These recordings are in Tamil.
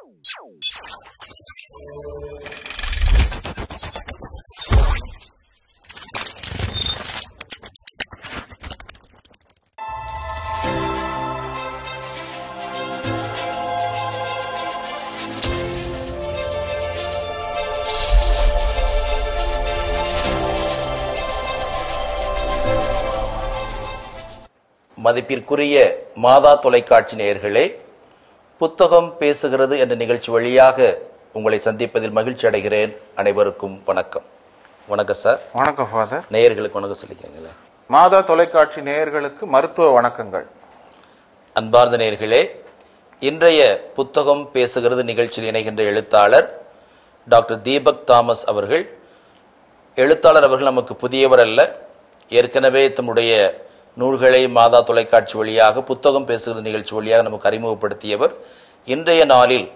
மதிப்பிற்குரிய மாதா தொலைக்காட்சி நேயர்களே புத்தகம் பேசுகிறது என்ற நிகழ்ச்சி வழியாக உங்களை சந்திப்பதில் மகிழ்ச்சி அடைகிறேன் அனைவருக்கும் வணக்கம் வணக்கம் சார் வணக்கம் ஃபாதர் நேயர்களுக்கு வணக்கம் சொல்லிக்கங்களேன் மாதா தொலைக்காட்சி நேயர்களுக்கு மருத்துவ வணக்கங்கள் அன்பார்ந்த நேயர்களே இன்றைய புத்தகம் பேசுகிறது நிகழ்ச்சியில் இணைகின்ற எழுத்தாளர் டாக்டர் தீபக் தாமஸ் அவர்கள் எழுத்தாளர் அவர்கள் நமக்கு புதியவர் அல்ல ஏற்கனவே தம்முடைய நூல்களை மாதா தொலைக்காட்சி வழியாக புத்தகம் பேசுகிறது நிகழ்ச்சி வழியாக நமக்கு அறிமுகப்படுத்தியவர் இன்றைய நாளில்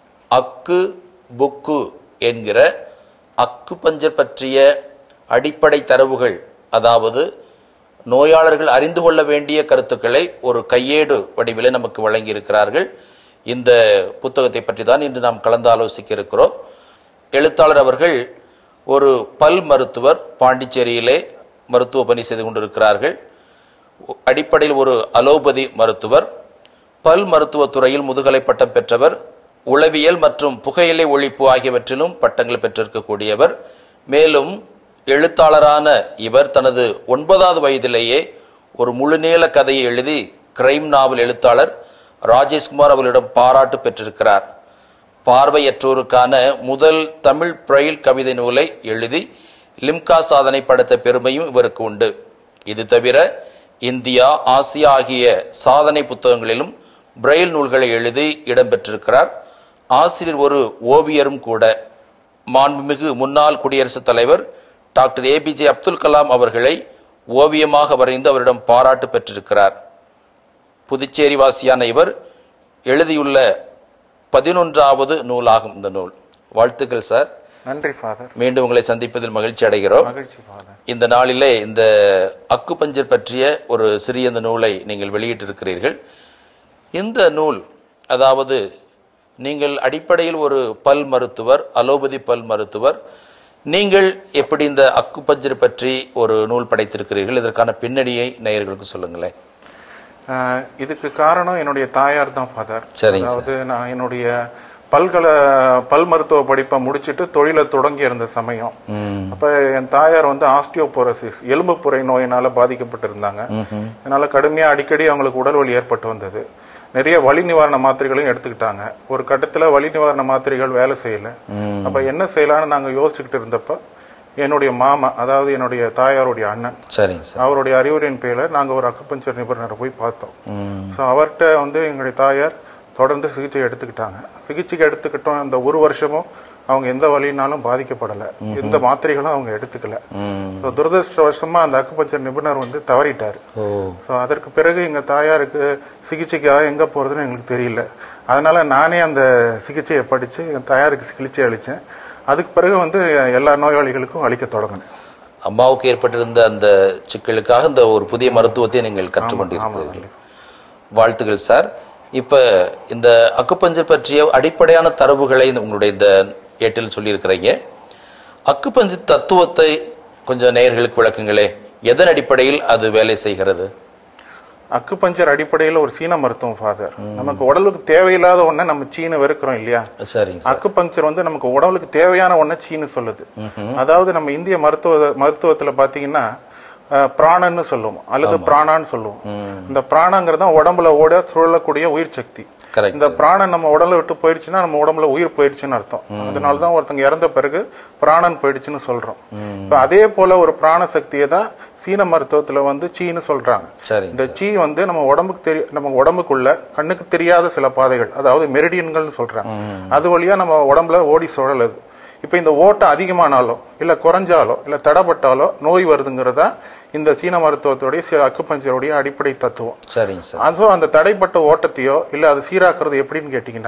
அக்கு புக்கு என்கிற அக்கு பஞ்சர் பற்றிய அடிப்படை தரவுகள் அதாவது நோயாளர்கள் அறிந்து கொள்ள வேண்டிய கருத்துக்களை ஒரு கையேடு வடிவிலே நமக்கு வழங்கியிருக்கிறார்கள் இந்த புத்தகத்தை பற்றி தான் இன்று நாம் கலந்து ஆலோசிக்க இருக்கிறோம் எழுத்தாளர் அவர்கள் ஒரு பல் மருத்துவர் பாண்டிச்சேரியிலே மருத்துவ பணி செய்து கொண்டிருக்கிறார்கள் அடிப்படையில் ஒரு அலோபதி மருத்துவர் பல் மருத்துவத் துறையில் முதுகலை பட்டம் பெற்றவர் உளவியல் மற்றும் புகையிலை ஒழிப்பு ஆகியவற்றிலும் பட்டங்கள் பெற்றிருக்கக்கூடியவர் மேலும் எழுத்தாளரான இவர் தனது ஒன்பதாவது வயதிலேயே ஒரு முழுநீள கதையை எழுதி கிரைம் நாவல் எழுத்தாளர் ராஜேஷ்குமார் அவர்களிடம் பாராட்டு பெற்றிருக்கிறார் பார்வையற்றோருக்கான முதல் தமிழ் பிரெயில் கவிதை நூலை எழுதி லிம்கா சாதனை படைத்த பெருமையும் இவருக்கு உண்டு இது தவிர இந்தியா ஆசியா ஆகிய சாதனை புத்தகங்களிலும் பிரெயில் நூல்களை எழுதி இடம்பெற்றிருக்கிறார் ஆசிரியர் ஒரு ஓவியரும் கூட மாண்புமிகு முன்னாள் குடியரசுத் தலைவர் டாக்டர் ஏபிஜே அப்துல் கலாம் அவர்களை ஓவியமாக வரைந்து அவரிடம் பாராட்டு பெற்றிருக்கிறார் புதுச்சேரி வாசியான இவர் எழுதியுள்ள பதினொன்றாவது நூலாகும் இந்த நூல் வாழ்த்துக்கள் சார் நன்றி ஃபாதர் மீண்டும் உங்களை சந்திப்பதில் மகிழ்ச்சி அடைகிறோம் மகிழ்ச்சி ஃபாதர் இந்த நாளிலே இந்த அக்குபஞ்சர் பற்றிய ஒரு சிறிய இந்த நூலை நீங்கள் வெளியிட்டிருக்கிறீர்கள் இந்த நூல் அதாவது நீங்கள் அடிப்படையில் ஒரு பல் மருத்துவர் அலோபதி பல் மருத்துவர் நீங்கள் எப்படி இந்த அக்குபஞ்சர் பற்றி ஒரு நூல் படைத்திருக்கிறீர்கள் இதற்கான பின்னணியை நேயர்களுக்கு சொல்லுங்களேன் அஹ், இதுக்கு காரணம் என்னுடைய தாயார் தான் ஃபாதர் சரிங்க சார் அதாவது நான் என்னுடைய பல்கலை பல் மருத்துவ படிப்பை முடிச்சிட்டு தொழிலை தொடங்கி இருந்த சமயம் ம் அப்ப என் தாயார் வந்து ஆஸ்டியோபோரோசிஸ் எலும்புப்புரை நோயினால பாதிக்கப்பட்டிருந்தாங்க ம்ஹும். அதனால கடுமையா அடிக்கடி அவங்களுக்கு உடல் வலி ஏற்பட்டு வந்தது நிறைய வலி நிவாரண மாத்திரைகளையும் எடுத்துக்கிட்டாங்க ஒரு கட்டத்துல வலி நிவாரண மாத்திரைகள் வேலை செய்யல ம் அப்ப என்ன செய்யலாம்னு நாங்க யோசிச்சுக்கிட்டு இருந்தப்ப என்னுடைய மாமா அதாவது என்னுடைய தாயாருடைய அண்ணன் சரிங்க சார் அவருடைய அறிவுரையின் பேரில் நாங்க ஒரு அக்குபஞ்சர் நிபுணரை போய் பார்த்தோம் ம் ஸோ அவர்கிட்ட வந்து எங்களுடைய தாயார் தொடர்ந்து சிகிச்சை எடுத்துக்கிட்டாங்க சிகிச்சைக்கு எடுத்துக்கிட்டோம் அந்த ஒரு வருஷமும் அவங்க எந்த வலினாலும் பாதிக்கப்படலை எந்த மாத்திரைகளும் அவங்க எடுத்துக்கல ம் ஸோ துரதிருஷ்டவசமா அந்த அக்குபஞ்சர் நிபுணர் வந்து தவறிட்டார் ஓ ஸோ அதற்கு பிறகு எங்கள் தாயாருக்கு சிகிச்சைக்காக எங்கே போகிறதுன்னு எங்களுக்கு தெரியல அதனால நானே அந்த சிகிச்சையை படித்து என் தாயாருக்கு சிகிச்சை அளித்தேன் அதுக்கு பிறகு வந்து எல்லா நோயாளிகளுக்கும் அளிக்க தொடங்கினேன் அம்மாவுக்கு ஏற்பட்டிருந்த அந்த சிக்கலுக்காக இந்த ஒரு புதிய மருத்துவத்தை நீங்கள் கற்றுக்கொண்டிருக்கிறீர்கள் வாழ்த்துக்கள் சார் இப்ப இந்த அக்குப்பஞ்சர் பற்றிய அடிப்படையான தரவுகளை இந்த உங்களுடைய இந்த ஏட்டில் சொல்லியிருக்கிறீங்க அக்குப்பஞ்சர் தத்துவத்தை கொஞ்சம் நேயர்களுக்கு விளக்குங்களே எதன் அடிப்படையில் அது வேலை செய்கிறது அக்குபஞ்சர் அடிப்படையில் ஒரு சீன மருத்துவம் ஃபாதர் நமக்கு உடலுக்கு தேவையில்லாத ஒன்றை நம்ம சீன வெறுக்கிறோம் இல்லையா சரிங்க சார் அக்குபஞ்சர் வந்து நமக்கு உடலுக்கு தேவையான ஒன்றை சீனு சொல்லுது அதாவது நம்ம இந்திய மருத்துவ மருத்துவத்துல பாத்தீங்கன்னா அஹ், பிராணன்னு சொல்லுவோம் அல்லது பிராணான்னு சொல்லுவோம் இந்த பிராணங்கிறது தான் உடம்புல ஓட சுழலக்கூடிய உயிர் சக்தி கரெக்ட் இந்த பிராணன் நம்ம உடலை விட்டு போயிடுச்சுன்னா நம்ம உடம்புல உயிர் போயிடுச்சுன்னு அர்த்தம் அதனால தான் ஒருத்தங்க இறந்த பிறகு பிராணன் போயிடுச்சுன்னு சொல்றோம் இப்போ அதே போல ஒரு பிராண சக்தியை தான் சீன மருத்துவத்துல வந்து சீன்னு சொல்றாங்க சரிங்க இந்த சீ வந்து நம்ம உடம்புக்கு தெரிய நம்ம உடம்புக்குள்ள கண்ணுக்கு தெரியாத சில பாதைகள் அதாவது மெரிடியன்கள்னு சொல்றாங்க அது வழியா நம்ம உடம்புல ஓடி சுழலுது இப்போ இந்த ஓட்டம் அதிகமானாலோ இல்லை குறைஞ்சாலோ இல்லை தடைப்பட்டாலோ நோய் வருதுங்கிறதா இந்த சீன மருத்துவத்துடைய சி- அக்குபஞ்சருடைய அடிப்படை தத்துவம் சரிங்க சார் அதுவும் அந்த தடைப்பட்ட ஓட்டத்தையோ இல்லை அது சீராக்குறது எப்படின்னு கேட்டிங்கன்னா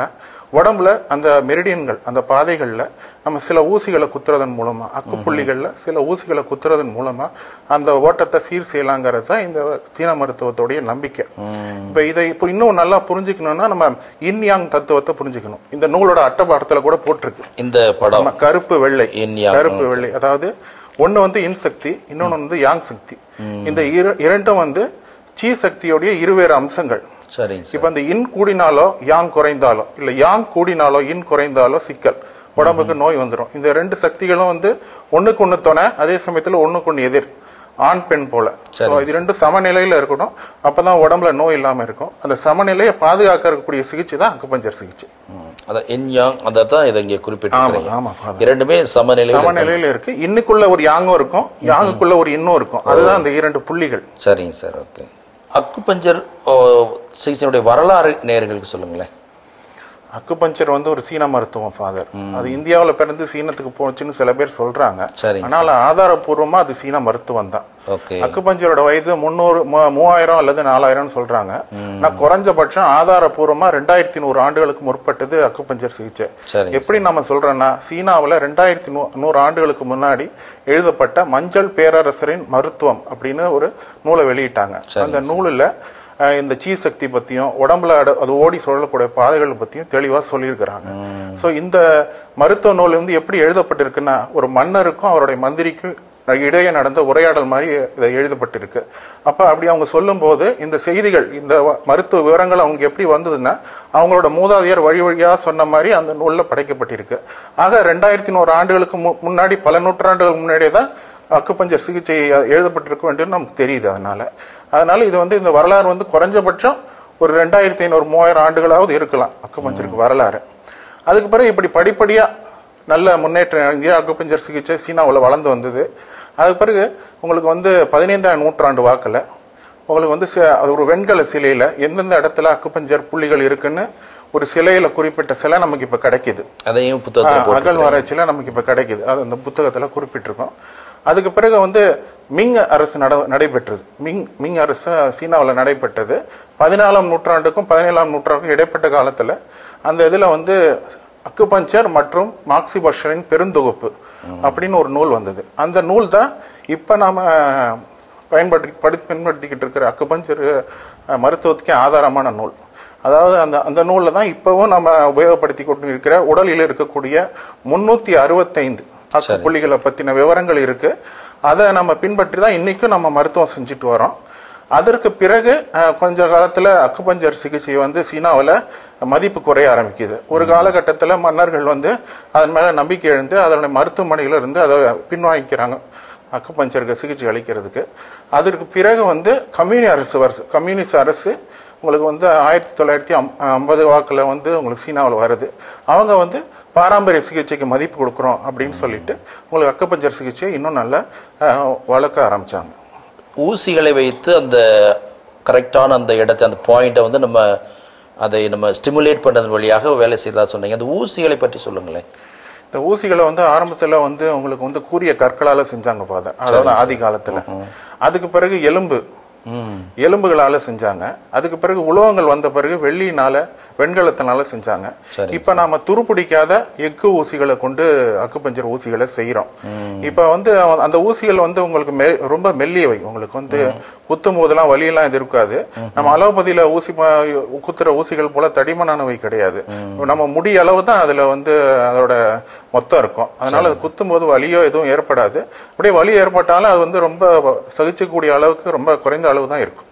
உடம்புல அந்த மெரிடியன்கள் அந்த பாதைகள்ல நம்ம சில ஊசிகளை குத்துறதன் மூலமா அக்குப்புள்ளிகள்ல சில ஊசிகளை குத்துறதன் மூலமா அந்த ஓட்டத்தை சீர் செய்யலாங்கிறது தான் இந்த சீன மருத்துவத்துடைய நம்பிக்கை இப்ப இதை இப்போ இன்னும் நல்லா புரிஞ்சுக்கணும்னா நம்ம இன் யாங் தத்துவத்தை புரிஞ்சுக்கணும் இந்த நூலோட அட்டபாடத்துல கூட போட்டிருக்கு இந்த படம் நம்ம கருப்பு வெள்ளை இன் யாங். கருப்பு வெள்ளை அதாவது ஒண்ணு வந்து இன் சக்தி இன்னொன்னு வந்து யாங் சக்தி இந்த இர- இரண்டும் வந்து சீ சக்தியுடைய இருவேறு அம்சங்கள் சரிங்க சார் இப்ப இந்த இன் கூடினாலோ யாங் குறைந்தாலோ இல்ல யாங் கூடினாலோ இன் குறைந்தாலோ சிக்கல் உடம்புக்கு நோய் வந்துடும் இந்த ரெண்டு சக்திகளும் வந்து ஒண்ணுக்கு ஒண்ணு துணை அதே சமயத்துல ஒண்ணுக்கு ஒண்ணு எதிர் ஆண் பெண் போல ஸோ இது ரெண்டும் சமநிலையில இருக்கணும் அப்பதான் உடம்புல நோய் இல்லாம இருக்கும் அந்த சமநிலையை பாதுகாக்கக்கூடிய சிகிச்சை தான் அக்குபஞ்சர் சிகிச்சை ம். அதான் இன் யாங் அதை தான் இதை இங்கே குறிப்பிட்டிருக்கிறீங்க ஆமா father. இரண்டுமே சமநிலை சமநிலையில இருக்கு இன்னுக்குள்ள ஒரு யாங்கும் இருக்கும் யாங்குக்குள்ள ஒரு இன்னும் இருக்கும் அதுதான் அந்த இரண்டு புள்ளிகள் சரிங்க சார் ஓகே அக்குபஞ்சர் ஓ, சிகிச்சையுடைய வரலாறு நேயர்களுக்கு சொல்லுங்களேன் அக்குபஞ்சர் வந்து ஒரு சீன மருத்துவம் ஃபாதர் அது இந்தியாவுல பிறந்து சீனத்துக்கு போச்சுன்னு சில பேர் சொல்றாங்க சரிங்க ஆனால் ஆதாரபூர்வமா அது சீன மருத்துவம் தான் ஓகே அக்குபஞ்சரோட வயது முந்நூறு மூ- மூவாயிரம் அல்லது நாலாயிரம் சொல்றாங்க நான் குறைஞ்சபட்சம் ஆதாரபூர்வமா ரெண்டாயிரத்தி நூறு ஆண்டுகளுக்கு முற்பட்டது அக்குபஞ்சர் சிகிச்சை சரிங்க எப்படி நம்ம சொல்றோம்னா சீனாவுல ரெண்டாயிரத்தி நூ நூறு ஆண்டுகளுக்கு முன்னாடி எழுதப்பட்ட மஞ்சள் பேரரசரின் மருத்துவம் அப்படின்னு ஒரு நூலை வெளியிட்டாங்க அந்த நூலில் அஹ், இந்த சீ சக்தி பத்தியும் உடம்புல அட- அது ஓடி சொல்லக்கூடிய பாதைகள் பத்தியும் தெளிவா சொல்லியிருக்கிறாங்க ஸோ இந்த மருத்துவ நூல் வந்து எப்படி எழுதப்பட்டிருக்குன்னா ஒரு மன்னருக்கும் அவருடைய மந்திரிக்கும் இடையே நடந்த உரையாடல் மாதிரி இதை எழுதப்பட்டிருக்கு அப்ப அப்படி அவங்க சொல்லும்போது இந்த செய்திகள் இந்த வ- மருத்துவ விவரங்கள் அவங்க எப்படி வந்ததுன்னா அவங்களோட மூதாதையர் வழி வழியா சொன்ன மாதிரி அந்த நூல்ல படைக்கப்பட்டிருக்கு ஆக ரெண்டாயிரத்தி நூறு ஆண்டுகளுக்கு மு- முன்னாடி பல நூற்றாண்டுகளுக்கு முன்னாடியே தான் அக்குப்பஞ்சர் சிகிச்சை எழுதப்பட்டிருக்க வேண்டும் நமக்கு தெரியுது அதனால அதனால இது வந்து இந்த வரலாறு வந்து குறைஞ்சபட்சம் ஒரு ரெண்டாயிரத்தி ஐநூறு மூவாயிரம் ஆண்டுகளாவது இருக்கலாம் அக்குப்பஞ்சருக்கு வரலாறு அதுக்கு பிறகு இப்படி படிப்படியா நல்ல முன்னேற்றம் இந்தியா அக்குப்பஞ்சர் சிகிச்சை சீனாவில் வளர்ந்து வந்தது அதுக்கு பிறகு உங்களுக்கு வந்து பதினைந்தாம் நூற்றாண்டு வாக்கில் உங்களுக்கு வந்து சி- அது ஒரு வெண்கல சிலையில் எந்தெந்த இடத்துல அக்குப்பஞ்சர் புள்ளிகள் இருக்குன்னு ஒரு சிலையில் குறிப்பிட்ட சிலை நமக்கு இப்போ கிடைக்குது அதையும் புத்தகத்தில் போட்டு அகழ்வாராய்ச்சியில் நமக்கு இப்போ கிடைக்குது அது அந்த புத்தகத்தில் குறிப்பிட்டிருக்கோம் அதுக்கு பிறகு வந்து மிங் அரசு நட நடைபெற்றது மிங் மிங் அரசு சீனாவில் நடைபெற்றது பதினாலாம் நூற்றாண்டுக்கும் பதினேழாம் நூற்றாண்டுக்கும் இடைப்பட்ட காலத்தில் அந்த இதில் வந்து அக்குபஞ்சர் மற்றும் மார்க்சி பஷரின் பெருந்தொகுப்பு அப்படின்னு ஒரு நூல் வந்தது அந்த நூல் தான் இப்போ நாம பயன்படுத்தி படி பயன்படுத்திக்கிட்டு இருக்கிற அக்குபஞ்சர் அஹ், மருத்துவத்துக்கே ஆதாரமான நூல் அதாவது அந்த அந்த நூலில் தான் இப்போவும் நம்ம உபயோகப்படுத்தி கொண்டு இருக்கிற உடலில் இருக்கக்கூடிய முன்னூற்றி அறுபத்தைந்து அக்கு புள்ளிகளை பற்றின விவரங்கள் இருக்கு அதை நம்ம பின்பற்றி தான் இன்னைக்கும் நம்ம மருத்துவம் செஞ்சுட்டு வரோம் அதற்கு பிறகு அஹ், கொஞ்ச காலத்தில் அக்குபஞ்சர் சிகிச்சை வந்து சீனாவில் மதிப்பு குறைய ஆரம்பிக்குது ஒரு காலகட்டத்தில் மன்னர்கள் வந்து அதன் மேலே நம்பிக்கை எழுந்து அதனுடைய மருத்துவமனையில இருந்து அதை பின்வாங்கிக்கிறாங்க அக்குபஞ்சருக்கு சிகிச்சை அளிக்கிறதுக்கு அதற்கு பிறகு வந்து கம்யூனி அரசு வருது கம்யூனிஸ்ட் அரசு உங்களுக்கு வந்து ஆயிரத்தி தொள்ளாயிரத்தி ஐம் ஐம்பது வாக்கில் வந்து உங்களுக்கு சீனாவில் வருது அவங்க வந்து பாரம்பரிய சிகிச்சைக்கு மதிப்பு கொடுக்குறோம் அப்படின்னு சொல்லிட்டு உங்களுக்கு அக்குபஞ்சர் சிகிச்சையை இன்னும் நல்லா அஹ், வளர்க்க ஆரம்பிச்சாங்க ஊசிகளை வைத்து அந்த கரெக்டான அந்த இடத்தை அந்த பாயிண்ட்டை வந்து நம்ம அதை நம்ம ஸ்டிமுலேட் பண்ணுறது வழியாக வேலை செய்ததா சொன்னீங்க அந்த ஊசிகளை பற்றி சொல்லுங்களேன் இந்த ஊசிகளை வந்து ஆரம்பத்துல வந்து உங்களுக்கு வந்து கூரிய கற்களால செஞ்சாங்க ஃபாதர் அதாவது ஆதி காலத்துல அதுக்கு பிறகு எலும்பு ம் எலும்புகளால செஞ்சாங்க அதுக்கு பிறகு உலோகங்கள் வந்த பிறகு வெள்ளியினால வெண்கலத்தினால செஞ்சாங்க சரி, இப்ப நாம துருப்பிடிக்காத எஃகு ஊசிகளை கொண்டு அக்குப்பஞ்சர் ஊசிகளை செய்யறோம் இப்ப வந்து அந்த ஊசிகள் வந்து உங்களுக்கு மெ- ரொம்ப மெல்லியவை உங்களுக்கு வந்து குத்தும் போதெல்லாம் வலியெல்லாம் இது இருக்காது நம்ம அலோபதியில ஊசி ப- குத்துற ஊசிகள் போல தடிமனானவை கிடையாது நம்ம முடி அளவு தான் அதுல வந்து அதோட மொத்தம் இருக்கும் அதனால அது குத்தும் போது வலியோ எதுவும் ஏற்படாது அப்படியே வலி ஏற்பட்டாலும் அது வந்து ரொம்ப சகிச்சக்கூடிய அளவுக்கு ரொம்ப குறைந்த அளவு தான் இருக்கும்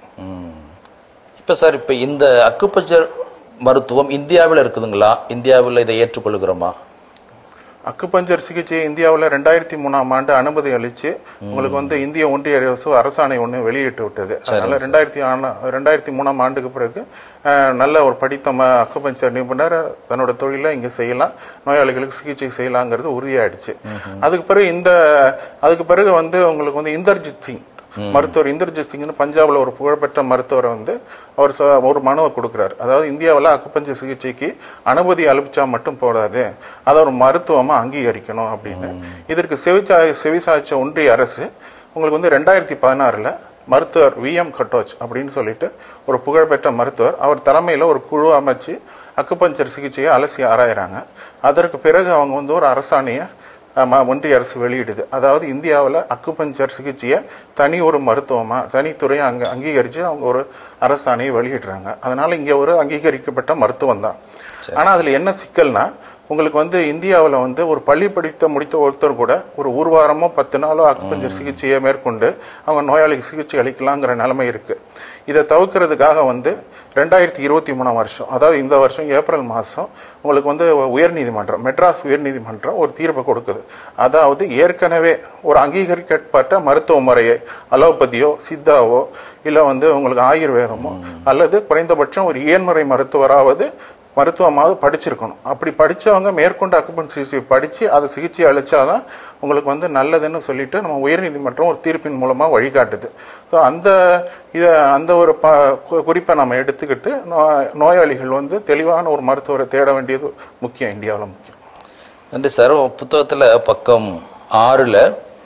இப்போ சார் இப்போ இந்த அக்குபஞ்சர் மருத்துவம் இந்தியாவில் இருக்குதுங்களா இந்தியாவில் இதை ஏற்றுக்கொள்கிறோமா அக்குபஞ்சர் சிகிச்சை இந்தியாவில் ரெண்டாயிரத்தி மூணாம் ஆண்டு அனுமதி அளிச்சு உங்களுக்கு வந்து இந்திய ஒன்றிய அரசு அரசாணை ஒன்று வெளியிட்டு விட்டது அதனால ரெண்டாயிரத்தி ஆனா ரெண்டாயிரத்தி மூணாம் ஆண்டுக்கு பிறகு அஹ், நல்ல ஒரு படித்த ம அக்குபஞ்சர் நிபுணர் தன்னோட தொழிலை இங்கே செய்யலாம் நோயாளிகளுக்கு சிகிச்சை செய்யலாங்கிறது உறுதியாயிடுச்சு அதுக்கு பிறகு இந்த அதுக்கு பிறகு வந்து உங்களுக்கு வந்து இந்தர்ஜித் சிங் மருத்துவர் இந்தர்ஜித் சிங்னு பஞ்சாப்ல ஒரு புகழ்பெற்ற மருத்துவர் வந்து அவர் சொ- ஒரு மனுவை கொடுக்குறாரு அதாவது இந்தியாவில் அக்குப்பஞ்சர் சிகிச்சைக்கு அனுமதி அளிச்சா மட்டும் போடாது அதை ஒரு மருத்துவமா அங்கீகரிக்கணும் அப்படின்னு இதற்கு செவிச்சா செவிசாய்ச்ச ஒன்றிய அரசு உங்களுக்கு வந்து ரெண்டாயிரத்தி பதினாறுல மருத்துவர் வி எம் கட்டோச் அப்படின்னு சொல்லிட்டு ஒரு புகழ்பெற்ற மருத்துவர் அவர் தலைமையில் ஒரு குழு அமைச்சு அக்குபஞ்சர் சிகிச்சையை அலசி ஆராயிறாங்க அதற்கு பிறகு அவங்க வந்து ஒரு அரசாணையை ஆமா, ஒன்றிய அரசு வெளியிடுது அதாவது இந்தியாவில் அக்குபஞ்சர் சிகிச்சையை தனி ஒரு மருத்துவமாக தனித்துறையை அங்கே அங்கீகரித்து அவங்க ஒரு அரசாணையை வெளியிடுறாங்க அதனால் இங்கே ஒரு அங்கீகரிக்கப்பட்ட மருத்துவம் தான் ஆனால் அதில் என்ன சிக்கல்னா உங்களுக்கு வந்து இந்தியாவில் வந்து ஒரு பள்ளி படித்த முடித்த ஒருத்தர் கூட ஒரு ஒரு வாரமோ பத்து நாளோ அக்குபஞ்சர் சிகிச்சையை மேற்கொண்டு அவங்க நோயாளிக்கு சிகிச்சை அளிக்கலாங்கிற நிலைமை இருக்குது இதை தவிர்க்கிறதுக்காக வந்து ரெண்டாயிரத்தி இருபத்தி மூணாம் வருஷம் அதாவது இந்த வருஷம் ஏப்ரல் மாதம் உங்களுக்கு வந்து உயர்நீதிமன்றம் மெட்ராஸ் உயர்நீதிமன்றம் ஒரு தீர்ப்பை கொடுக்குது அதாவது ஏற்கனவே ஒரு அங்கீகரிக்கப்பட்ட மருத்துவ முறையை அலோபதியோ சித்தாவோ இல்லை வந்து உங்களுக்கு ஆயுர்வேதமோ அல்லது குறைந்தபட்சம் ஒரு இயன்முறை மருத்துவராவது மருத்துவமாவது படிச்சிருக்கணும் அப்படி படிச்சவங்க மேற்கொண்டு அக்குபஞ்சர் சிகிச்சை படித்து அதை சிகிச்சை அளிச்சாதான் உங்களுக்கு வந்து நல்லதுன்னு சொல்லிட்டு நம்ம உயர்நீதிமன்றம் ஒரு தீர்ப்பின் மூலமாக வழிகாட்டுது ஸோ அந்த இதை அந்த ஒரு ப கு- குறிப்பை நம்ம எடுத்துக்கிட்டு நோ நோயாளிகள் வந்து தெளிவான ஒரு மருத்துவரை தேட வேண்டியது முக்கியம் இந்தியாவில் முக்கியம் நன்றி சார் உங்க புத்தகத்துல பக்கம் ஆறுல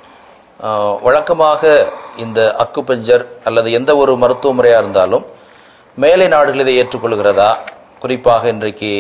ஆஹ், வழக்கமாக இந்த அக்குபஞ்சர் அல்லது எந்த ஒரு மருத்துவ முறையா இருந்தாலும் மேலை நாடுகள் இதை ஏற்றுக்கொள்கிறதா குறிப்பாக இன்றைக்கு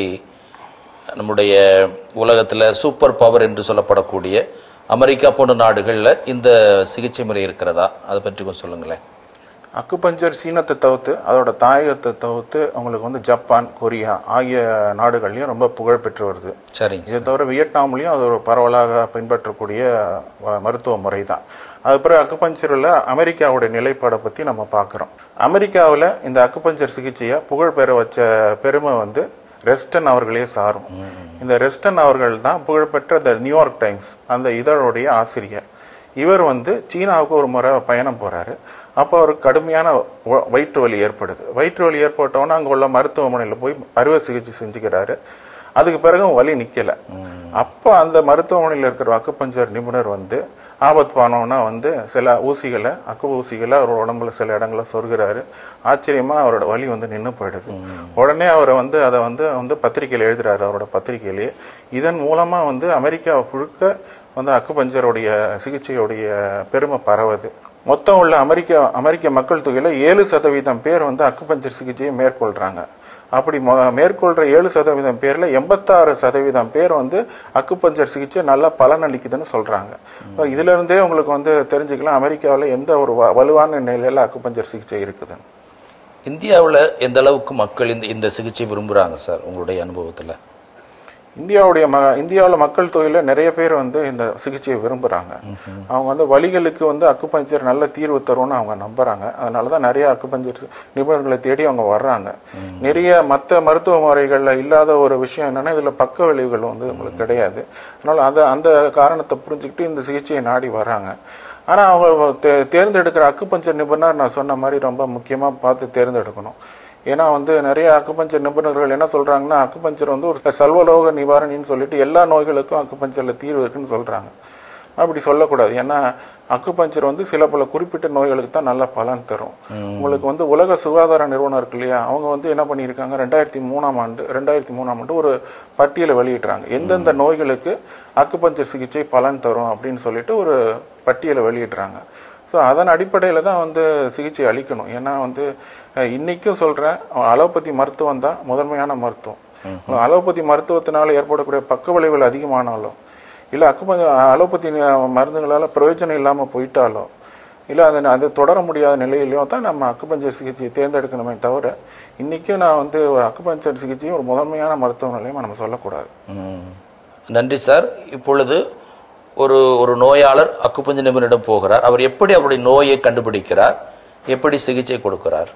நம்முடைய உலகத்துல சூப்பர் பவர் என்று சொல்லப்படக்கூடிய அமெரிக்கா போன்ற நாடுகள்ல இந்த சிகிச்சை முறை இருக்கிறதா அதை பற்றி கொஞ்சம் சொல்லுங்களேன் அக்குபஞ்சர் சீனத்தை தவிர்த்து அதோட தாயகத்தை தவிர்த்து அவங்களுக்கு வந்து ஜப்பான் கொரியா ஆகிய நாடுகள்லையும் ரொம்ப புகழ் பெற்று வருது சரிங்க இதை தவிர வியட்நாம்லேயும் அது ஒரு பரவலாக பின்பற்றக்கூடிய வ- மருத்துவ முறை தான் அது பிறகு அக்குபஞ்சரில் அமெரிக்காவுடைய நிலைப்பாடை பற்றி நம்ம பார்க்குறோம் அமெரிக்காவில் இந்த அக்குபஞ்சர் சிகிச்சையை புகழ் பெற வச்ச பெருமை வந்து ரெஸ்டன் அவர்களே சாரும் இந்த ரெஸ்டன் அவர்கள் தான் புகழ்பெற்ற த நியூயார்க் டைம்ஸ் அந்த இதழுடைய ஆசிரியர் இவர் வந்து சீனாவுக்கு ஒரு முறை பயணம் போறாரு அப்போ அவருக்கு கடுமையான வ- வயிற்று வலி ஏற்படுது வயிற்று வலி ஏற்பட்டோன்னே அங்கே உள்ள மருத்துவமனையில் போய் அறுவை சிகிச்சை செஞ்சுக்கிறாரு அதுக்கு பிறகும் வலி நிற்கல அப்போ அந்த மருத்துவமனையில் இருக்கிற அக்குப்பஞ்சர் நிபுணர் வந்து ஆபத் பானோன்னா வந்து சில ஊசிகளை அக்கு ஊசிகளை அவர் உடம்புல சில இடங்கள சொருகிறாரு ஆச்சரியமா அவரோட வலி வந்து நின்று போயிடுது உடனே அவரை வந்து அதை வந்து வந்து பத்திரிகையில் எழுதுறாரு அவரோட பத்திரிகையிலேயே இதன் மூலமா வந்து அமெரிக்கா முழுக்க வந்து அக்குபஞ்சருடைய சிகிச்சையுடைய பெருமை பரவுது மொத்தம் உள்ள அமெரிக்க அமெரிக்க மக்கள் தொகையில் ஏழு சதவீதம் பேர் வந்து அக்குபஞ்சர் சிகிச்சையை மேற்கொள்றாங்க அப்படி மொ- மேற்கொள்ற ஏழு சதவீதம் பேர்ல எண்பத்தாறு சதவீதம் பேர் வந்து அக்குபஞ்சர் சிகிச்சை நல்லா பலன் அளிக்குதுன்னு சொல்றாங்க So இதுல இருந்தே உங்களுக்கு வந்து தெரிஞ்சுக்கலாம் அமெரிக்காவில் எந்த ஒரு வ- வலுவான நிலையில அக்குபஞ்சர் சிகிச்சை இருக்குதுன்னு இந்தியாவுல எந்த அளவுக்கு மக்கள் இந்த இந்த சிகிச்சை விரும்புறாங்க சார் உங்களுடைய அனுபவத்துல இந்தியாவுடைய ம இந்தியாவில் மக்கள் தொகையில் நிறைய பேர் வந்து இந்த சிகிச்சையை விரும்புகிறாங்க அவங்க வந்து வலிகளுக்கு வந்து அக்குபஞ்சர் நல்ல தீர்வு தரும்னு அவங்க நம்புறாங்க அதனால தான் நிறைய அக்குபஞ்சர் நிபுணர்களை தேடி அவங்க வர்றாங்க நிறைய மற்ற மருத்துவ முறைகளில் இல்லாத ஒரு விஷயம் என்னன்னா இதில் பக்க விளைவுகள் வந்து உங்களுக்கு கிடையாது அதனால அந்த அந்த காரணத்தை புரிஞ்சுக்கிட்டு இந்த சிகிச்சையை நாடி வர்றாங்க ஆனால் அவங்க தே தேர்ந்தெடுக்கிற அக்குபஞ்சர் நிபுணர் நான் சொன்ன மாதிரி ரொம்ப முக்கியமாக பார்த்து தேர்ந்தெடுக்கணும் ஏன்னா வந்து நிறைய அக்குபஞ்சர் நிபுணர்கள் என்ன சொல்றாங்கன்னா அக்குபஞ்சர் வந்து ஒரு சர்வலோக நிவாரணின்னு சொல்லிட்டு எல்லா நோய்களுக்கும் அக்குபஞ்சர்ல தீர்வு இருக்குன்னு சொல்றாங்க அப்படி சொல்லக்கூடாது ஏன்னா அக்குபஞ்சர் வந்து சில பல குறிப்பிட்ட நோய்களுக்கு தான் நல்ல பலன் தரும் உங்களுக்கு வந்து உலக சுகாதார நிறுவனம் இருக்கு இல்லையா அவங்க வந்து என்ன பண்ணியிருக்காங்க ரெண்டாயிரத்தி மூணாம் ஆண்டு ரெண்டாயிரத்தி மூணாம் ஆண்டு ஒரு பட்டியலை வெளியிடுறாங்க எந்தெந்த நோய்களுக்கு அக்குபஞ்சர் சிகிச்சை பலன் தரும் அப்படின்னு சொல்லிட்டு ஒரு பட்டியலை வெளியிடுறாங்க ஸோ அதன் அடிப்படையில் தான் வந்து சிகிச்சை அளிக்கணும் ஏன்னா வந்து அஹ், இன்னைக்கும் சொல்கிறேன் அலோபதி மருத்துவம் தான் முதன்மையான மருத்துவம் அலோபதி மருத்துவத்தினால ஏற்படக்கூடிய பக்க விளைவுகள் அதிகமானாலும் இல்லை அக்குபஞ்ச அலோபதி ந- மருந்துகளால் பிரயோஜனம் இல்லாமல் போயிட்டாலோ இல்லை அதை அதை தொடர முடியாத நிலையிலையோ தான் நம்ம அக்குபஞ்சர் சிகிச்சையை தேர்ந்தெடுக்கணுமே தவிர இன்றைக்கும் நான் வந்து ஒரு அக்குபஞ்சர் சிகிச்சையை ஒரு முதன்மையான மருத்துவ நிலையமாக நம்ம சொல்லக்கூடாது ம். நன்றி சார் இப்பொழுது ஒரு ஒரு நோயாளர் அக்குப்பஞ்ச நிபுணரிடம் போகிறார் அவர் எப்படி அவருடைய நோயை கண்டுபிடிக்கிறார் எப்படி சிகிச்சை கொடுக்கிறார்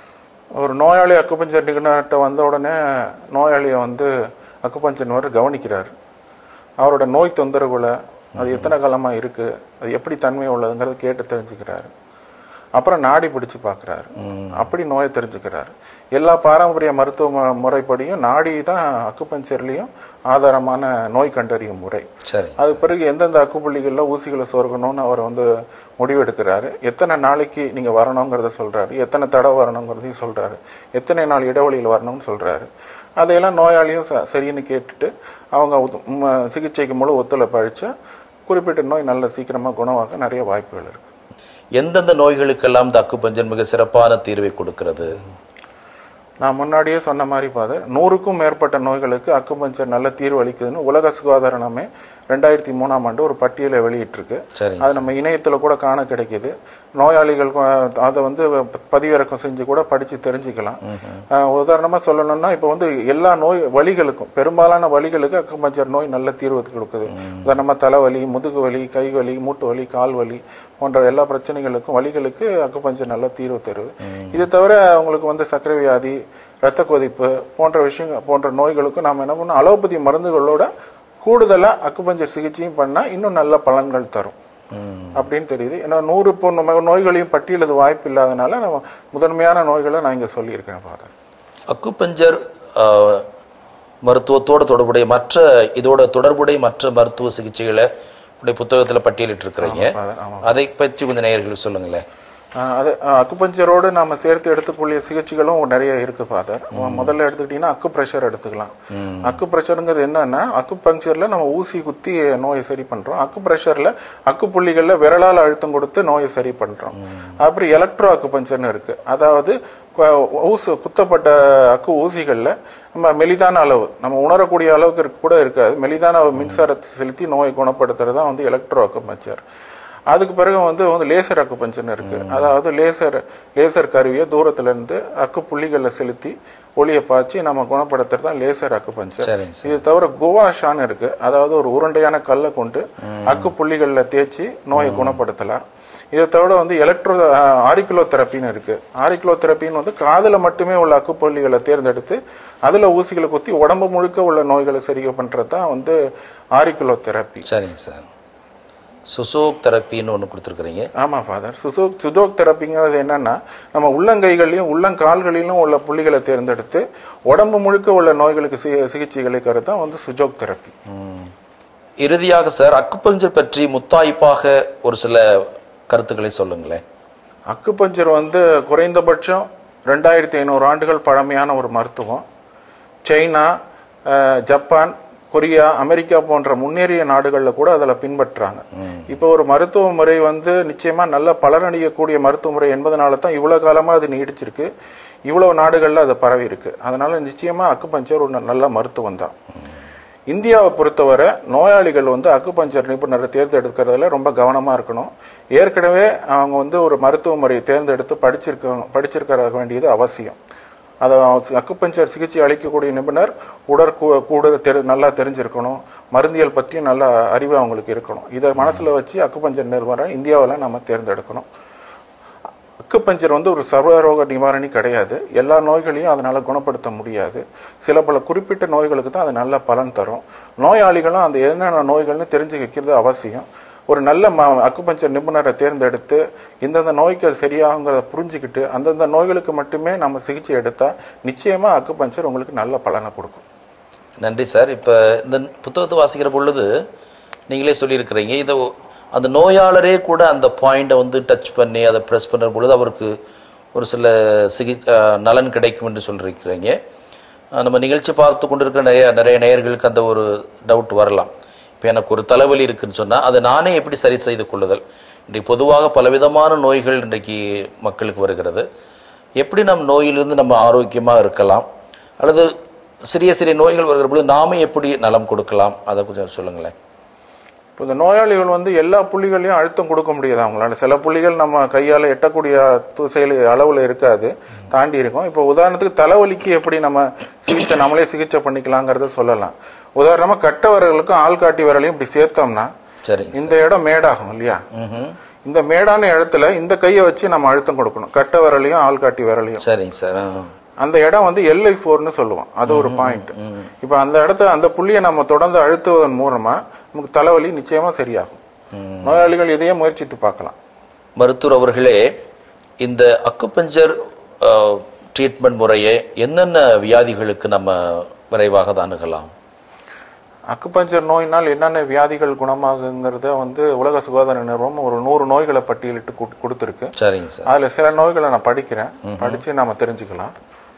ஒரு நோயாளி அக்குபஞ்சர் நிபுணர்கிட்ட வந்த உடனே நோயாளியை வந்து அக்குபஞ்சர் நிபுணர் கவனிக்கிறார் அவரோட நோய் தொந்தரவுகளை அது எத்தனை காலமாக இருக்குது அது எப்படி தன்மை உள்ளதுங்கிறத கேட்டு தெரிஞ்சுக்கிறாரு அப்புறம் நாடி பிடிச்சு பார்க்குறாரு அப்படி நோயை தெரிஞ்சுக்கிறாரு எல்லா பாரம்பரிய மருத்துவ மு- முறைப்படியும் நாடி தான் அக்குபஞ்சர்லேயும் ஆதாரமான நோய் கண்டறியும் முறை சரி அது பிறகு எந்தெந்த அக்குப்புள்ளிகளில் ஊசிகளை சொருகணும்னு அவர் வந்து முடிவெடுக்கிறாரு எத்தனை நாளைக்கு நீங்கள் வரணுங்கிறத சொல்கிறாரு எத்தனை தடவை வரணுங்கிறதையும் சொல்கிறாரு எத்தனை நாள் இடைவெளியில் வரணும்னு சொல்கிறாரு அதையெல்லாம் நோயாளியும் ச- சரின்னு கேட்டுட்டு அவங்க உத்- ம- சிகிச்சைக்கு முழு ஒத்துழைப்பு அளிச்சா குறிப்பிட்ட நோய் நல்ல சீக்கிரமாக குணமாக நிறைய வாய்ப்புகள் இருக்குது எந்தெந்த நோய்களுக்கெல்லாம் இந்த அக்குப்பஞ்சர் மிக சிறப்பான தீர்வை கொடுக்கிறது நான் முன்னாடியே சொன்ன மாதிரி ஃபாதர் நூறுக்கும் மேற்பட்ட நோய்களுக்கு அக்குபஞ்சர் நல்ல தீர்வு அளிக்குதுன்னு உலக சுகாதார நாமே ரெண்டாயிரத்தி மூணாம் ஆண்டு ஒரு பட்டியலை வெளியிட்டிருக்கு சரிங்க அது நம்ம இணையத்தில் கூட காண கிடைக்குது நோயாளிகள் கொ- அதை வந்து பதிவிறக்கம் செஞ்சு கூட படித்து தெரிஞ்சுக்கலாம் உதாரணமாக சொல்லணும்னா இப்போ வந்து எல்லா நோய் வலிகளுக்கும் பெரும்பாலான வலிகளுக்கு அக்குபஞ்சர் நோய் நல்ல தீர்வு கொடுக்குது உதாரணமாக தலைவலி முதுகு வலி கை வலி மூட்டு வலி கால் வலி போன்ற எல்லா பிரச்சனைகளுக்கும் வலிகளுக்கு அக்குபஞ்சர் நல்ல தீர்வு தருது இது தவிர உங்களுக்கு வந்து சர்க்கரை வியாதி இரத்த கொதிப்பு போன்ற விஷயங்கள் போன்ற நோய்களுக்கும் நாம் என்ன பண்ணோம் அலோபதி மருந்துகளோட கூடுதலாக அக்குபஞ்சர் சிகிச்சையும் பண்ணால் இன்னும் நல்ல பலன்கள் தரும் ம் அப்படின்னு தெரியுது ஏன்னா நூறு இப்போ நம்ம நோய்களையும் பட்டியலது வாய்ப்பு இல்லாதனால நம்ம முதன்மையான நோய்களை நான் இங்கே சொல்லியிருக்கேன் ஃபாதர் அக்குபஞ்சர் ஆஹ், மருத்துவத்தோட தொடர்புடைய மற்ற இதோட தொடர்புடைய மற்ற மருத்துவ சிகிச்சைகளை உடைய புத்தகத்தில் பட்டியலிட்டிருக்கிறீங்க ஃபாதர் ஆமாம் அதை பற்றி கொஞ்சம் நேயர்களுக்கு சொல்லுங்களேன் ஆஹ் அது ஆஹ் அக்குபஞ்சரோடு நாம சேர்த்து எடுத்துக்கூடிய சிகிச்சைகளும் நிறைய இருக்கு ஃபாதர் முதல்ல எடுத்துக்கிட்டீங்கன்னா அக்கு ப்ரெஷர் எடுத்துக்கலாம் அக்கு ப்ரெஷருங்கிறது என்னன்னா அக்கு பஞ்சர்ல நம்ம ஊசி குத்தி நோயை சரி பண்றோம் அக்கு ப்ரெஷர்ல அக்கு புள்ளிகள்ல விரலால் அழுத்தம் கொடுத்து நோயை சரி பண்றோம் அப்புறம் எலக்ட்ரோ அக்கு பஞ்சர்னு இருக்கு அதாவது கு- ஊசு குத்தப்பட்ட அக்கு ஊசிகள்ல நம்ம மெலிதான அளவு நம்ம உணரக்கூடிய அளவுக்கு இருக்க- கூட இருக்காது மெலிதான மின்சாரத்தை செலுத்தி நோயை குணப்படுத்துறது தான் வந்து எலக்ட்ரோ அக்கு பஞ்சர் அதுக்கு பிறகு வந்து வந்து லேசர் அக்குபஞ்சர்னு இருக்கு அதாவது லேசர் லேசர் கருவியை தூரத்துல இருந்து அக்கு புள்ளிகளில் செலுத்தி ஒளியை பாய்ச்சி நம்ம குணப்படுத்துறது தான் லேசர் அக்குபஞ்சர் சரிங்க சார் இது தவிர குவாஷான்னு இருக்கு அதாவது ஒரு உருண்டையான கல்லை கொண்டு அக்கு புள்ளிகளில் தேய்ச்சி நோயை குணப்படுத்தலாம் இதை தவிர வந்து எலக்ட்ரோ ஆரிக்குலோ தெரப்பின்னு இருக்கு ஆரிக்குலோ தெரப்பின்னு வந்து காதுல மட்டுமே உள்ள அக்கு புள்ளிகளை தேர்ந்தெடுத்து அதுல ஊசிகளை குத்தி உடம்பு முழுக்க உள்ள நோய்களை சரி பண்றது தான் வந்து ஆரிக்குலோ தெரப்பி சரிங்க சார் சுசோக் தெரப்பின்னு ஒன்று கொடுத்துருக்குறீங்க ஆமாம் ஃபாதர் சுசோக் சுதோக் தெரப்பிங்கிறது என்னன்னா நம்ம உள்ளங்கைகளையும் உள்ளங்கால்களிலும் உள்ள புள்ளிகளை தேர்ந்தெடுத்து உடம்பு முழுக்க உள்ள நோய்களுக்கு சி சிகிச்சை அளிக்கிறது தான் வந்து சுஜோக் தெரப்பி இறுதியாக சார் அக்குபஞ்சர் பற்றி முத்தாய்ப்பாக ஒரு சில கருத்துக்களை சொல்லுங்களேன் அக்குபஞ்சர் வந்து குறைந்தபட்சம் ரெண்டாயிரத்தி ஐநூறு ஆண்டுகள் பழமையான ஒரு மருத்துவம் சைனா அஹ், ஜப்பான் கொரியா அமெரிக்கா போன்ற முன்னேறிய நாடுகளில் கூட அதில் பின்பற்றுறாங்க இப்போ ஒரு மருத்துவ முறை வந்து நிச்சயமா நல்ல பலனடையக்கூடிய மருத்துவ முறை என்பதனால தான் இவ்வளோ காலமாக அது நீடிச்சிருக்கு இவ்வளவு நாடுகளில் அது பரவி இருக்கு அதனால நிச்சயமா அக்குபஞ்சர் ஒரு நல்ல மருத்துவம் தான் இந்தியாவை பொறுத்தவரை நோயாளிகள் வந்து அக்குபஞ்சர் நிபுணரை தேர்ந்தெடுக்கிறதுல ரொம்ப கவனமாக இருக்கணும் ஏற்கனவே அவங்க வந்து ஒரு மருத்துவ முறையை தேர்ந்தெடுத்து படிச்சிருக்க படிச்சிருக்க வேண்டியது அவசியம் அதை அக்குபஞ்சர் சிகிச்சை அளிக்கக்கூடிய நிபுணர் உடற்கூ கூட தெரி நல்லா தெரிஞ்சிருக்கணும் மருந்தியல் பற்றியும் நல்ல அறிவு அவங்களுக்கு இருக்கணும் இதை மனசில் வச்சு அக்குபஞ்சர் நிறுவனம் இந்தியாவில் நம்ம தேர்ந்தெடுக்கணும் அக்குபஞ்சர் வந்து ஒரு சர்வரோக நிவாரணி கிடையாது எல்லா நோய்களையும் அதனால் குணப்படுத்த முடியாது சில பல குறிப்பிட்ட நோய்களுக்கு தான் அது நல்ல பலன் தரும் நோயாளிகளும் அந்த என்னென்ன நோய்கள்னு தெரிஞ்சு வைக்கிறது அவசியம் ஒரு நல்ல ம அக்குபஞ்சர் நிபுணரை தேர்ந்தெடுத்து இந்தந்த நோய்க்கு அது சரியாகுங்கிறத புரிஞ்சுக்கிட்டு அந்தந்த நோய்களுக்கு மட்டுமே நம்ம சிகிச்சை எடுத்தால் நிச்சயமாக அக்குபஞ்சர் உங்களுக்கு நல்ல பலனை கொடுக்கும் நன்றி சார் இப்போ இந்த புத்தகத்தை வாசிக்கிற பொழுது நீங்களே சொல்லியிருக்கிறீங்க இதை ஒ- அந்த நோயாளரே கூட அந்த பாயிண்டை வந்து டச் பண்ணி அதை ப்ரெஸ் பண்ணுற பொழுது அவருக்கு ஒரு சில சிகி அஹ், நலன் கிடைக்கும் என்று சொல்லியிருக்கிறீங்க அஹ், நம்ம நிகழ்ச்சி பார்த்து கொண்டிருக்கிற நிறைய நிறைய நேயர்களுக்கு அந்த ஒரு டவுட் வரலாம் இப்போ எனக்கு ஒரு தலைவலி இருக்குன்னு சொன்னால் அதை நானே எப்படி சரி செய்து கொள்ளுதல் இன்றைக்கு பொதுவாக பலவிதமான நோய்கள் இன்றைக்கு மக்களுக்கு வருகிறது எப்படி நம் நோயிலிருந்து நம்ம ஆரோக்கியமாக இருக்கலாம் அல்லது சிறிய சிறிய நோய்கள் வருகிற பொழுது நாமே எப்படி நலம் கொடுக்கலாம் அதை கொஞ்சம் சொல்லுங்களேன் இப்போ இந்த நோயாளிகள் வந்து எல்லா புள்ளிகளையும் அழுத்தம் கொடுக்க முடியாது அவங்களால சில புள்ளிகள் நம்ம கையால் எட்டக்கூடிய து- செயல் அளவில் இருக்காது தாண்டி இருக்கும் இப்போ உதாரணத்துக்கு தலைவலிக்கு எப்படி நம்ம சிகிச்சை நம்மளே சிகிச்சை பண்ணிக்கலாங்கிறத சொல்லலாம் உதாரணமாக கட்ட விரலுக்கும் ஆள்காட்டி விரலையும் இப்படி சேர்த்தோம்னா சரிங்க இந்த இடம் மேடாகும் இல்லையா ம் இந்த மேடான இடத்துல இந்த கையை வச்சு நம்ம அழுத்தம் கொடுக்கணும் கட்ட விரலையும் ஆள்காட்டி விரலையும் சரிங்க சார் ஆ. அந்த இடம் வந்து எல்ஐ ஃபோர்னு சொல்லுவோம் அது ஒரு பாயிண்ட் இப்போ அந்த இடத்துல அந்த புள்ளியை நம்ம தொடர்ந்து அழுத்துவதன் மூலமா நமக்கு தலைவலி நிச்சயமா சரியாகும் நோயாளிகள் இதையே முயற்சித்து பார்க்கலாம் மருத்துவர் அவர்களே இந்த அக்குபஞ்சர் ட்ரீட்மெண்ட் முறையை என்னென்ன வியாதிகளுக்கு நம்ம விரைவாக தான் அணுகலாம் அக்குபஞ்சர் நோயினால் என்னென்ன வியாதிகள் குணமாகுங்கிறத வந்து உலக சுகாதார நிறுவனம் ஒரு நூறு நோய்களை பட்டியலிட்டு கொடு- கொடுத்திருக்கு சரிங்க சார் அதுல சில நோய்களை நான் படிக்கிறேன் படிச்சு நாம தெரிஞ்சுக்கலாம்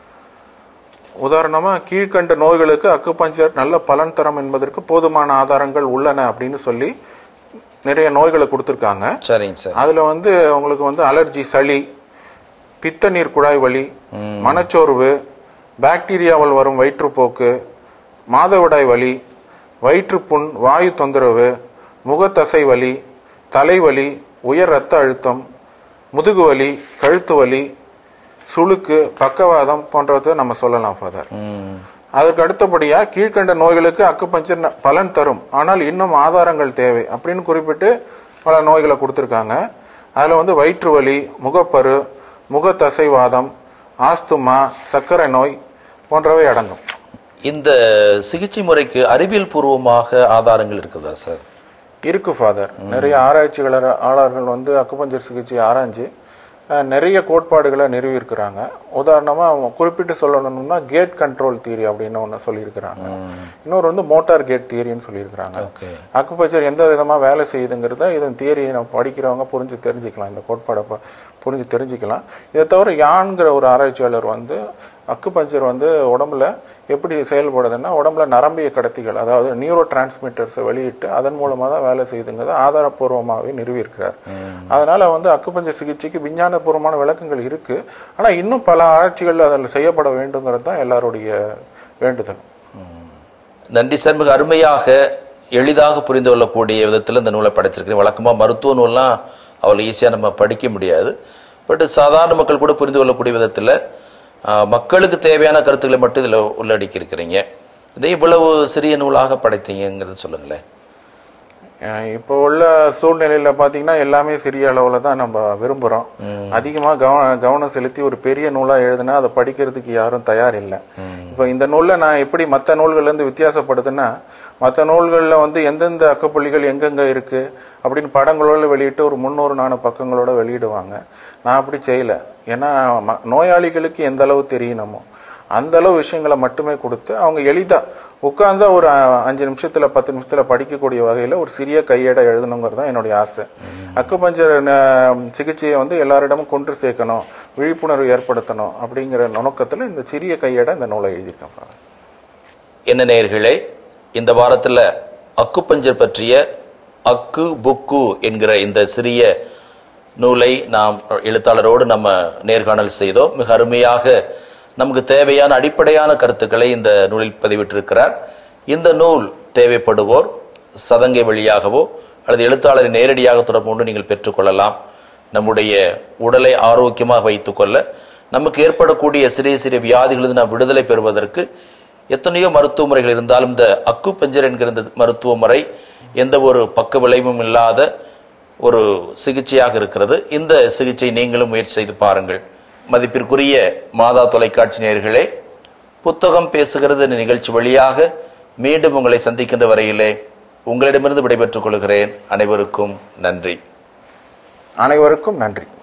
உதாரணமா கீழ்கண்ட நோய்களுக்கு அக்குபஞ்சர் நல்ல பலன் தரும் என்பதற்கு போதுமான ஆதாரங்கள் உள்ளன அப்படின்னு சொல்லி நிறைய நோய்களை கொடுத்துருக்காங்க சரிங்க சார் அதுல வந்து உங்களுக்கு வந்து அலர்ஜி சளி பித்த நீர் குழாய் வலி மனச்சோர்வு பாக்டீரியாவால் வரும் வயிற்றுப்போக்கு மாதவிடாய் வலி வயிற்றுப்புண் வாயு தொந்தரவு முகத்தசை வலி தலைவலி உயர் இரத்த அழுத்தம் முதுகு வலி கழுத்து வலி சுளுக்கு பக்கவாதம் போன்றவற்றை நம்ம சொல்லலாம் ஃபாதர் ம். அதற்கு அடுத்தபடியா கீழ்க்கண்ட நோய்களுக்கு அக்குபஞ்சர் ந- பலன் தரும் ஆனால் இன்னும் ஆதாரங்கள் தேவை அப்படின்னு குறிப்பிட்டு பல நோய்களை கொடுத்துருக்காங்க அதில் வந்து வயிற்று வலி முகப்பரு முகத்தசைவாதம் ஆஸ்துமா சர்க்கரை நோய் போன்றவை அடங்கும் இந்த சிகிச்சை முறைக்கு அறிவியல் பூர்வமாக ஆதாரங்கள் இருக்குதா சார் இருக்கு ஃபாதர் நிறைய ஆராய்ச்சியாளர்கள் வந்து அக்குபஞ்சர் சிகிச்சையை ஆராய்ஞ்சு அஹ், நிறைய கோட்பாடுகளை நிறுவியிருக்கிறாங்க உதாரணமா அவங்க குறிப்பிட்டு சொல்லணும்னா கேட் கண்ட்ரோல் தியரி அப்படின்னு ஒன்று சொல்லியிருக்கிறாங்க இன்னொரு வந்து மோட்டார் கேட் தியரின்னு சொல்லியிருக்கிறாங்க ஓகே அக்குபஞ்சர் எந்த விதமா வேலை செய்யுதுங்கிறத இதன் தியரியை நம்ம படிக்கிறவங்க புரிஞ்சு தெரிஞ்சுக்கலாம் இந்த கோட்பாடை ப- புரிஞ்சு தெரிஞ்சுக்கலாம் இதை தவிர யான்கிற ஒரு ஆராய்ச்சியாளர் வந்து அக்குபஞ்சர் வந்து உடம்புல எப்படி செயல்படுதுன்னா உடம்புல நரம்பிய கடத்திகள் அதாவது நியூரோ டிரான்ஸ்மிட்டர்ஸை வெளியிட்டு அதன் மூலமா தான் வேலை செய்யுதுங்கிறத ஆதாரப்பூர்வமாகவே நிறுவியிருக்கிறார் அதனால வந்து அக்குபஞ்சர் சிகிச்சைக்கு விஞ்ஞானபூர்வமான விளக்கங்கள் இருக்கு ஆனா இன்னும் பல ஆராய்ச்சிகள் அதில் செய்யப்பட வேண்டுங்கிறது தான் எல்லாருடைய வேண்டுதல் நன்றி சார் மிக அருமையாக எளிதாக புரிந்து கொள்ளக்கூடிய விதத்தில் இந்த நூலை படைச்சிருக்கிறேன் வழக்கமாக மருத்துவ நூல்லாம் அவ்வளோ ஈஸியாக நம்ம படிக்க முடியாது பட் சாதாரண மக்கள் கூட புரிந்து கொள்ளக்கூடிய விதத்தில் மக்களுக்கு தேவையான கருத்துக்களை மட்டும் இதில் உள்ளடக்கி இருக்கிறீங்க இதை இவ்வளவு சிறிய நூலாக படைத்தீங்கிறது சொல்லுங்களேன் அஹ் இப்போ உள்ள சூழ்நிலையில பாத்தீங்கன்னா எல்லாமே சிறிய அளவுல தான் நம்ம விரும்புறோம் அதிகமா கவன கவனம் செலுத்தி ஒரு பெரிய நூலா எழுதுனா அதை படிக்கிறதுக்கு யாரும் தயார் இல்லை இப்போ இந்த நூல்ல நான் எப்படி மற்ற நூல்கள்ல இருந்து வித்தியாசப்படுதுன்னா மற்ற நூல்கள்ல வந்து எந்தெந்த அக்கப்புள்ளிகள் எங்கெங்க இருக்கு அப்படின்னு படங்களோட வெளியிட்டு ஒரு முந்நூறு நானூறு பக்கங்களோட வெளியிடுவாங்க நான் அப்படி செய்யல ஏன்னா ம- நோயாளிகளுக்கு எந்த அளவு தெரியணுமோ அந்த அளவு விஷயங்களை மட்டுமே கொடுத்து அவங்க எளிதா உட்கார்ந்தா ஒரு அஹ், அஞ்சு நிமிஷத்துல பத்து நிமிஷத்துல படிக்கக்கூடிய வகையில ஒரு சிறிய கையேடை எழுதணுங்கிறது தான் என்னுடைய ஆசை அக்குபஞ்சர் ந- சிகிச்சையை வந்து எல்லாரிடமும் கொண்டு சேர்க்கணும் விழிப்புணர்வு ஏற்படுத்தணும் அப்படிங்கிற நோக்கத்துல இந்த சிறிய கையேடை இந்த நூலை எழுதியிருக்கேன் father. என்ன நேயர்களே இந்த வாரத்தில் அக்குப்பஞ்சர் பற்றிய அக்கு புக்கு என்கிற இந்த சிறிய நூலை நாம் எழுத்தாளரோடு நம்ம நேர்காணல் செய்தோம் மிக அருமையாக நமக்கு தேவையான அடிப்படையான கருத்துக்களை இந்த நூலில் பதிவிட்டிருக்கிறார் இந்த நூல் தேவைப்படுவோர் சதங்கை வழியாகவோ அல்லது எழுத்தாளரை நேரடியாக தொடர்பு கொண்டு நீங்கள் பெற்றுக்கொள்ளலாம் நம்முடைய உடலை ஆரோக்கியமாக வைத்துக்கொள்ள நமக்கு ஏற்படக்கூடிய சிறிய சிறிய வியாதிகளிலிருந்து நாம் விடுதலை பெறுவதற்கு எத்தனையோ மருத்துவ முறைகள் இருந்தாலும் இந்த அக்கு பஞ்சர் என்கிற இந்த மருத்துவ முறை எந்த ஒரு பக்க விளைவும் இல்லாத ஒரு சிகிச்சையாக இருக்கிறது இந்த சிகிச்சை நீங்களும் முயற்சி செய்து பாருங்கள் மதிப்பிற்குரிய மாதா தொலைக்காட்சி நேயர்களே புத்தகம் பேசுகிறது என்ற நிகழ்ச்சி வழியாக மீண்டும் உங்களை சந்திக்கின்ற வரையிலே உங்களிடமிருந்து விடைபெற்றுக் கொள்கிறேன் அனைவருக்கும் நன்றி அனைவருக்கும் நன்றி